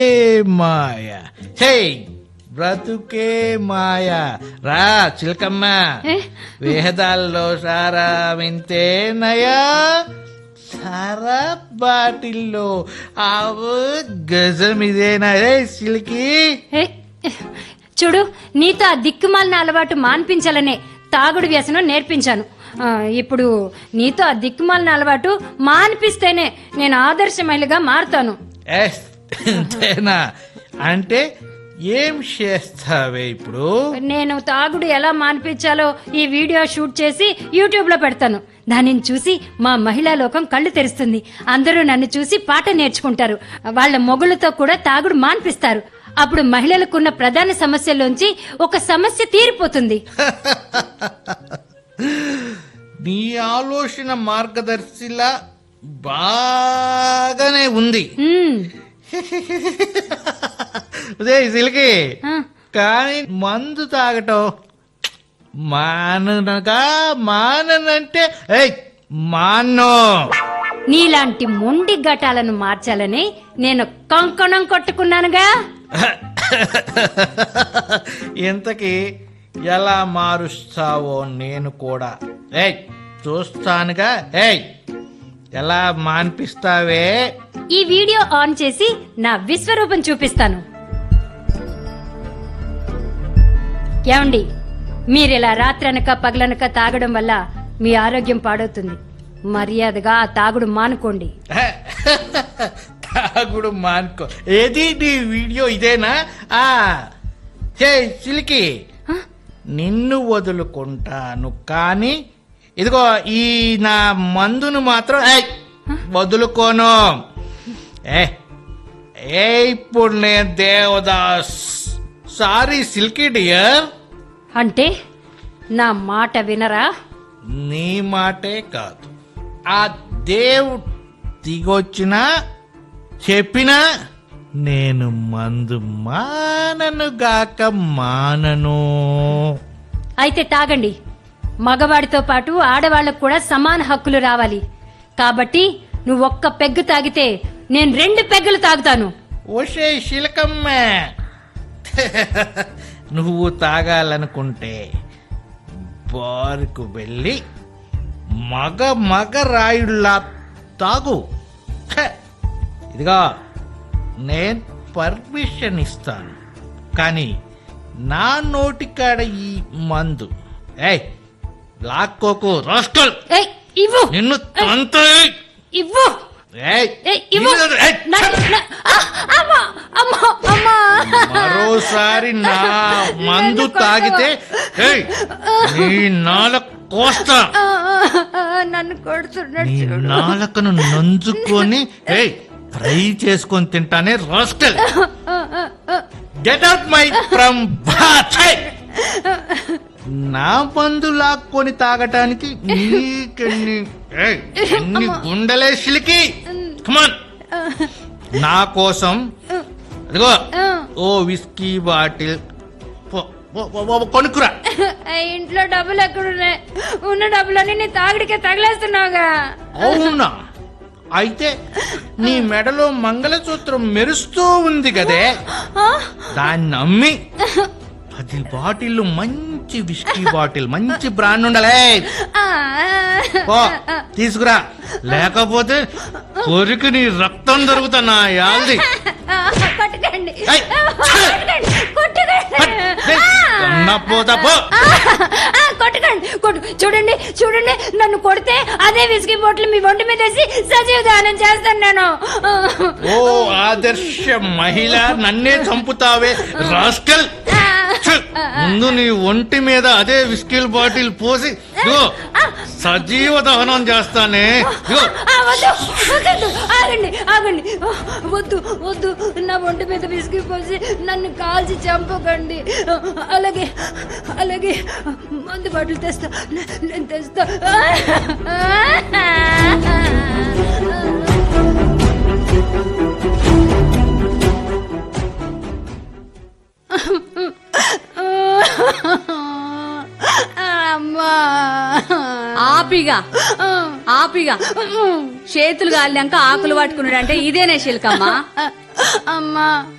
ఏ మాయ హే బ్రతుకే మాయ రా చిలకమ్మ ఏ? వేదాల్లో సారా వింతేనయా సారా బాటిల్లో ఆవు గజం ఇదేనా రే సిలికి ఏ, చూడు నీతో ఆ దిక్కుమాలిన అలవాటు మాన్పించాలనే తాగుడు వ్యసనం నేర్పించాను ఆ, ఇప్పుడు నీతో ఆ దిక్కుమాలిన అలవాటు మాన్పిస్తేనే నేను ఆదర్శ మహిళగా మారుతాను ఎస్, ఇంతేనా అంటే ఏం చేస్తావే ఇప్పుడు నేను తాగుడు ఎలా మాన్పించాలో ఈ వీడియో షూట్ చేసి యూట్యూబ్ లో పెడతాను దానిని చూసి మా మహిళా లోకం కళ్ళు తెరుస్తుంది అందరూ నన్ను చూసి పాట నేర్చుకుంటారు వాళ్ళ మొగుళ్ళతో కూడా తాగుడు మాన్పిస్తారు అప్పుడు మహిళలకున్న ప్రధాన సమస్యల్లోంచి ఒక సమస్య తీరిపోతుంది నీ ఆలోచన మార్గదర్శిలా బాగానే ఉంది ఉమ్, ఉదే సిలికి ఆ, కానీ మందు తాగటం మాననగా మాననంటే ఏయ్ మానో నీలాంటి మొండి ఘటాలను మార్చాలని నేను కంకణం కొట్టుకున్నానుగా ఇంతకీ ఎలా మారుస్తావో నేను కూడా ఏయ్ చూస్తానుగా ఏయ్ ఎలా మాన్పిస్తావే ఈ వీడియో ఆన్ చేసి నా విశ్వరూపం చూపిస్తాను ఏమండి మీరిలా రాత్రనక పగలనక తాగడం వల్ల మీ ఆరోగ్యం పాడవుతుంది మర్యాదగా ఆ తాగుడు మానుకోండి తాగుడు మానుకో ఏది నీ వీడియో ఇదేనా ఆ హే సిలికి హ? నిన్ను వదులుకుంటాను కానీ ఇదిగో ఈ నా మందును మాత్రం ఏయ్, వదులుకోను ఏ ఏ ఇప్పుడు నేను దేవదాస్ సారీ సిల్కీ డియర్ అంటే నా మాట వినరా నీ మాటే కాదు ఆ దేవుడు దిగొచ్చినా చెప్పినా నేను మందు మానను గాక మానను అయితే తాగండి మగవాడితో పాటు ఆడవాళ్లకు కూడా సమాన హక్కులు రావాలి కాబట్టి నువ్వు ఒక్క పెగ్గు తాగితే నేను రెండు పెగ్గులు తాగుతాను ఓషే శిలకమ్మ నువ్వు తాగాలనుకుంటే బారుకు వెళ్ళి మగ మగ రాయుళ్ళ తాగు ఛే! ఇదిగో నేను పర్మిషన్ ఇస్తాను కానీ నా నోటికాడ ఈ మందు ఏయ్ లాక్కోకు రాస్కల్ ఏయ్ ఇవ్వు నిన్ను తంత ఇవ్వు ఏయ్ ఏయ్, ఇవ్వు నిన్ను- ఏయ్! నా- నా- ఆ, అమ్మా అమ్మా అమ్మా మరోసారి నా మందు నన్ను కొట్టవా? తాగితే ఏయ్, నీ నాల కోస్తా ఆ, ఆ, ఆ, నన్ను కొడుతున్నాడు నీ చూడు నాలకను నంజుకొని ఏయ్ ఫ్రై చేసుకొని తింటానే రాస్టల్ ఆ, ఆ, ఆ. గెట్ అవుట్ మై ఫ్రమ్ నా మందు లాక్కొని తాగటానికి నీకెన్ని ఏయ్, ఎన్ని గుండెలే సిలికి కమాన్ నా కోసం అదిగో ఆ. ఓ విస్కీ బాటిల్ పో- పో- పో- పో- కొనుక్కురా ఆ, ఇంట్లో డబ్బులు ఎక్కడున్నాయి ఉన్న డబ్బులన్నీ నీ తాగిడికే తగిలేస్తున్నావుగా అవునా అయితే నీ మెడలో మంగళసూత్రం మెరుస్తూ ఉంది కదే ఆ? దాన్ని అమ్మి పది బాటిల్ మంచి విస్కీ బాటిల్ మంచి బ్రాండ్ ఉండాలే ఆ, పో తీసుకురా లేకపోతే కొరికి నీ రక్తం దొరుకుతా నా యాల్ది ఆ, కొట్టకండి ఏయ్, ఆ, కొట్టకండి కొట్టకండి ఆ. పోతా పో ఆ, ఆ, కొట్టకండి కొట్టు చూడండి చూడండి నన్ను కొడితే అదే విసిగి బొట్లు మీ ఒంటి మీద వేసి సజీవ దానం చేస్తాను నేను ఓ ఆదర్శ మహిళ నన్నే చంపుతావే రాస్కల్ ఆ, ఛ! ముందు నీ ఒంటి మీద అదే విస్కీల్ బాటిల్ పోసి ఇదిగో సజీవ దహనం చేస్తానే ఇదిగో ఆ, వద్దు వద్దు ఆగండి ఆగండి ఆ, వద్దు వద్దు నా ఒంటి మీద విసిగి పోసి నన్ను కాల్చి చంపకండి ఆ, అలాగే అలాగే మందు బాటిల్ తెస్తా నే- నేను తెస్తా అమ్మా ఆపిగా ఆపిగా చేతులు కాలినాక ఆకులు పట్టుకున్నాడు అంటే ఇదేనే శిల్కమ్మ అమ్మా